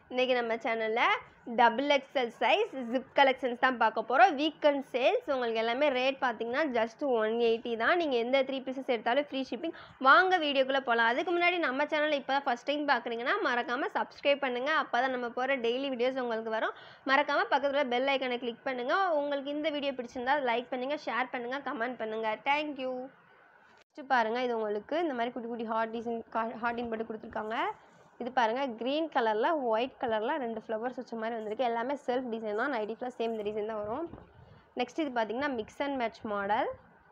இன்றைக்கி நம்ம சேனலில் double XL size zip collections தான் பார்க்க போகிறோம் வீக்கெண்ட் சேல்ஸ் உங்களுக்கு எல்லாமே ரேட் பார்த்தீங்கன்னா ஜஸ்ட் ஒன் எயிட்டி தான் நீங்கள் எந்த த்ரீ பீசஸ் எடுத்தாலும் ஃப்ரீ ஷிப்பிங் வாங்க வீடியோக்குள்ளே போகலாம் அதுக்கு முன்னாடி நம்ம சேனலை இப்போ தான் ஃபஸ்ட் டைம் பார்க்குறீங்கன்னா மறக்காமல் சப்ஸ்கிரைப் பண்ணுங்கள் அப்போ தான் நம்ம போகிற டெய்லி வீடியோஸ் உங்களுக்கு வரும் மறக்காமல் பக்கத்தில் பெல் ஐக்கனை கிளிக் பண்ணுங்கள் உங்களுக்கு இந்த வீடியோ பிடிச்சிருந்தா லைக் பண்ணுங்கள் ஷேர் பண்ணுங்கள் கமெண்ட் பண்ணுங்கள் தேங்க்யூ ஃபஸ்ட்டு பாருங்கள் இது உங்களுக்கு இந்த மாதிரி குட்டி குட்டி ஹார்ட் டிசைன் ஹார்டின் போட்டு கொடுத்துருக்காங்க இது பாருங்கள் க்ரீன் கலரில் ஒயிட் கலரில் ரெண்டு ஃப்ளவர்ஸ் வச்ச மாதிரி வந்திருக்கு எல்லாமே செல்ஃப் டிசைன் தான் நைட்டி ஃபுல்லாக சேம் இந்த டிசைன் தான் வரும் நெக்ஸ்ட் இது பார்த்தீங்கன்னா mix and match model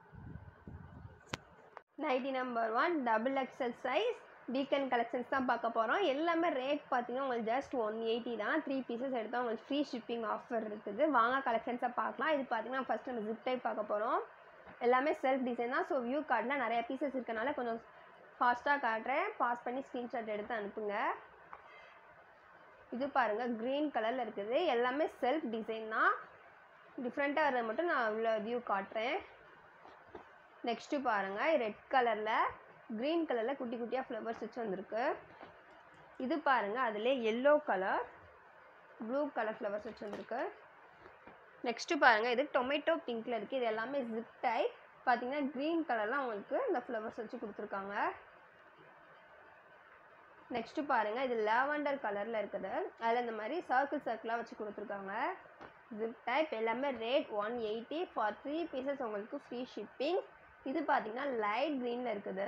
nighty number one double XL size weekend collections தான் பார்க்க போகிறோம் எல்லாமே ரேட் பார்த்தீங்கன்னா உங்களுக்கு ஜஸ்ட் ஒன் எயிட்டி தான் த்ரீ பீசஸ் எடுத்தால் உங்களுக்கு ஃப்ரீ ஷிப்பிங் ஆஃபர் இருக்குது வாங்க கலெக்ஷன்ஸை பார்க்கலாம் இது பார்த்தீங்கன்னா ஃபஸ்ட் நம்ம ஜிப் டைப் பார்க்க போகிறோம் எல்லாமே செல்ஃப் டிசைன் தான் ஸோ வியூ கார்டில் நிறைய பீசஸ் இருக்கனால கொஞ்சம் ஃபாஸ்ட்டாக காட்டுறேன் பாஸ் பண்ணி ஸ்க்ரீன்ஷாட் எடுத்து அனுப்புங்க இது பாருங்கள் க்ரீன் கலரில் இருக்குது எல்லாமே செல்ஃப் டிசைன் தான் டிஃப்ரெண்ட்டாக வர்றது மட்டும் நான் உள்ள வியூ காட்டுறேன் நெக்ஸ்ட்டு பாருங்கள் ரெட் கலரில் க்ரீன் கலரில் குட்டி குட்டியாக ஃப்ளவர்ஸ் வச்சு வந்திருக்கு இது பாருங்கள் அதிலே yellow colour blue colour flowers வச்சு வந்திருக்கு நெக்ஸ்ட்டு பாருங்கள் இது டொமேட்டோ பிங்க்கில் இருக்குது இது எல்லாமே ஜிப் டைப் பார்த்தீங்கன்னா க்ரீன் கலரில் உங்களுக்கு இந்த ஃப்ளவர்ஸ் வச்சு கொடுத்துருக்காங்க நெக்ஸ்ட்டு பாருங்கள் இது லாவெண்டர் கலரில் இருக்குது அதில் இந்த மாதிரி சர்க்கிள் சர்க்கிளாக வச்சு கொடுத்துருக்காங்க ஜிப் டைப் எல்லாமே rate one eighty for three pieces உங்களுக்கு ஃப்ரீ ஷிப்பிங் இது பார்த்தீங்கன்னா லைட் க்ரீனில் இருக்குது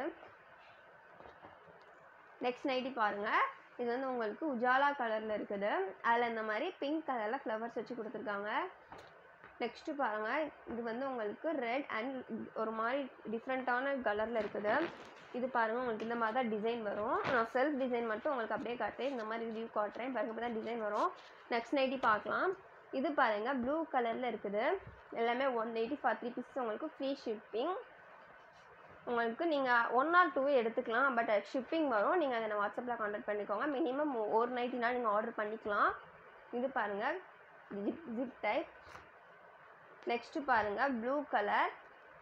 நெக்ஸ்ட் நைட்டி பாருங்கள் இது வந்து உங்களுக்கு உஜாலா கலரில் இருக்குது அதில் இந்த மாதிரி பிங்க் கலரில் ஃப்ளவர்ஸ் வச்சு கொடுத்துருக்காங்க நெக்ஸ்ட்டு பாருங்கள் இது வந்து உங்களுக்கு ரெட் அண்ட் ஒரு மாதிரி டிஃப்ரெண்ட்டான கலரில் இருக்குது இது பாருங்கள் உங்களுக்கு இந்த மாதிரி தான் டிசைன் வரும் நான் செல்ஃப் டிசைன் மட்டும் உங்களுக்கு அப்படியே காட்டுறேன் இந்த மாதிரி வியூ காட்டுறேன் பாருங்க இப்படி தான் டிசைன் வரும் நெக்ஸ்ட் நைட்டி பார்க்கலாம் இது பாருங்கள் ப்ளூ கலரில் இருக்குது எல்லாமே one eighty for three pieces உங்களுக்கு ஃப்ரீ ஷிப்பிங் உங்களுக்கு நீங்கள் ஒன் ஆர் டூ எடுத்துக்கலாம் பட் ஷிப்பிங் வரும் நீங்கள் அதை வாட்ஸ்அப்பில் கான்டாக்ட் பண்ணிக்கோங்க மினிமம் ஒரு நைட்டினால் நீங்கள் ஆர்டர் பண்ணிக்கலாம் இது பாருங்கள் ஜிப் ஜிப் டைப் நெக்ஸ்ட்டு பாருங்கள் ப்ளூ கலர்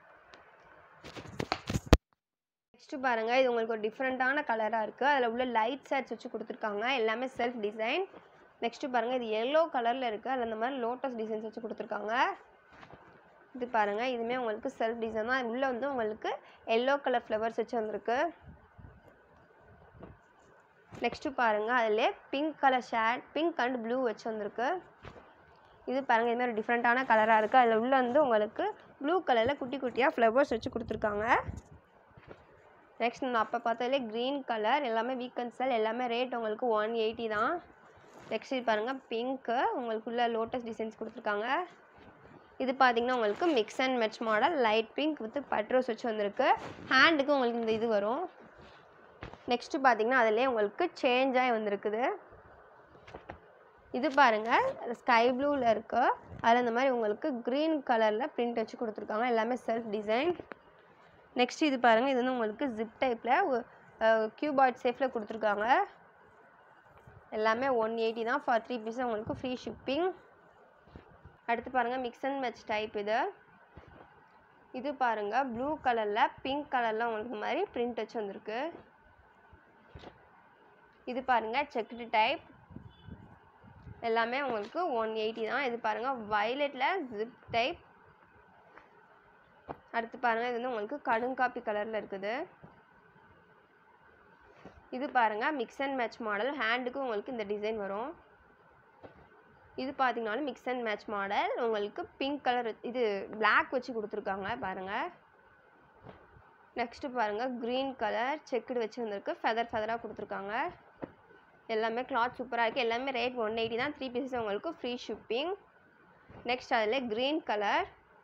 நெக்ஸ்ட்டு பாருங்கள் இது உங்களுக்கு ஒரு டிஃப்ரெண்ட்டான கலராக இருக்குது அதில் உள்ள லைட் ஷேட்ஸ் வச்சு கொடுத்துருக்காங்க எல்லாமே செல்ஃப் டிசைன் நெக்ஸ்ட்டு பாருங்கள் இது எல்லோ கலரில் இருக்குது அதில் இந்த மாதிரி லோட்டஸ் டிசைன்ஸ் வச்சு கொடுத்துருக்காங்க இது பாருங்கள் இதுவுமே உங்களுக்கு செல்ஃப் டிசைன் தான் உள்ளே வந்து உங்களுக்கு எல்லோ கலர் ஃப்ளவர்ஸ் வச்சு வந்திருக்கு நெக்ஸ்ட்டு பாருங்கள் அதிலே pink colour shade pink and blue வச்சு வந்திருக்கு இது பாருங்கள் இது மாதிரி டிஃப்ரெண்ட்டான கலராக இருக்குது அதில் உள்ளே வந்து உங்களுக்கு ப்ளூ கலரில் குட்டி குட்டியாக ஃப்ளவர்ஸ் வச்சு கொடுத்துருக்காங்க நெக்ஸ்ட் நான் அப்போ பார்த்ததுலே க்ரீன் கலர் எல்லாமே வீக்கெண்ட் செல் எல்லாமே ரேட் உங்களுக்கு ஒன் எயிட்டி தான் நெக்ஸ்ட் இது பாருங்கள் பிங்க்கு உங்களுக்குள்ள லோட்டஸ் டிசைன்ஸ் கொடுத்துருக்காங்க இது பார்த்தீங்கன்னா உங்களுக்கு mix and match model light pink with பட்ரோஸ் வச்சு வந்திருக்கு ஹேண்டுக்கு உங்களுக்கு இந்த இது வரும் நெக்ஸ்ட்டு பார்த்தீங்கன்னா அதிலே உங்களுக்கு சேஞ்சாகி வந்திருக்குது இது பாருங்கள் ஸ்கை ப்ளூவில் இருக்கு அதில் இந்த மாதிரி உங்களுக்கு க்ரீன் கலரில் பிரிண்ட் வச்சு கொடுத்துருக்காங்க எல்லாமே செல்ஃப் டிசைன் நெக்ஸ்ட் இது பாருங்கள் இது வந்து உங்களுக்கு ஜிப் டைப்பில் கியூபாய்ட் சேஃபில் கொடுத்துருக்காங்க எல்லாமே ஒன் எயிட்டி தான் ஃபார் த்ரீ பீஸ் உங்களுக்கு ஃப்ரீ ஷிப்பிங் அடுத்து பாருங்கள் மிக்ஸ் அண்ட் மேட்ச் டைப் இது இது பாருங்கள் ப்ளூ கலரில் பிங்க் கலரில் உங்களுக்கு இந்த மாதிரி பிரிண்ட் வச்சு வந்திருக்கு இது பாருங்கள் செக்குடு டைப் எல்லாமே உங்களுக்கு ஒன் எயிட்டி தான் இது பாருங்கள் வயலட்டில் ஜிப் டைப் அடுத்து பாருங்கள் இது வந்து உங்களுக்கு கடுங்காப்பி கலரில் இருக்குது இது பாருங்கள் மிக்ஸ் அண்ட் மேட்ச் மாடல் ஹேண்டுக்கு உங்களுக்கு இந்த டிசைன் வரும் இது பார்த்தீங்கனாலும் மிக்ஸ் அண்ட் மேட்ச் மாடல் உங்களுக்கு பிங்க் கலர் இது பிளாக் வச்சு கொடுத்துருக்காங்க பாருங்கள் நெக்ஸ்ட்டு பாருங்கள் க்ரீன் கலர் செக்குடு வச்சு வந்திருக்கு ஃபெதர் ஃபெதராக கொடுத்துருக்காங்க எல்லாமே கிளாத் சூப்பராக இருக்குது எல்லாமே ரேட் ஒன் எயிட்டி தான் த்ரீ பீசஸ் உங்களுக்கு ஃப்ரீ ஷிப்பிங் நெக்ஸ்ட் அதில் க்ரீன் கலர்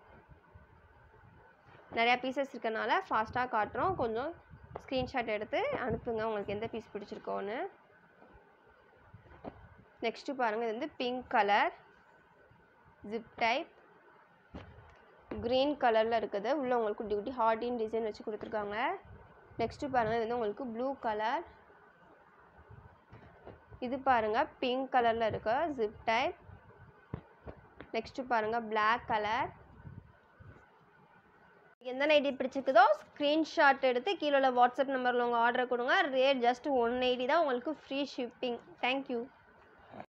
நிறையா பீசஸ் இருக்கனால ஃபாஸ்ட்டாக காட்டுறோம் கொஞ்சம் ஸ்க்ரீன்ஷாட் எடுத்து அனுப்புங்க உங்களுக்கு எந்த பீஸ் பிடிச்சிருக்கோன்னு நெக்ஸ்ட்டு பாருங்கள் இது வந்து pink colour zip type green கலரில் இருக்குது உள்ளே உங்களுக்கு குட்டி குட்டி ஹார்டின் டிசைன் வச்சு கொடுத்துருக்காங்க நெக்ஸ்ட்டு பாருங்கள் இது வந்து உங்களுக்கு ப்ளூ கலர் இது பாருங்கள் பிங்க் கலரில் இருக்கு ஜிப் டைப் நெக்ஸ்ட்டு பாருங்கள் பிளாக் கலர் எந்த நைட்டி பிடிச்சிருக்குதோ ஸ்க்ரீன்ஷாட் எடுத்து கீழே உள்ள வாட்ஸ்அப் நம்பரில் உங்கள் ஆர்டரை கொடுங்க ரேட் ஜஸ்ட் ஒன் எயிட்டி தான் உங்களுக்கு ஃப்ரீ ஷிப்பிங் தேங்க்யூ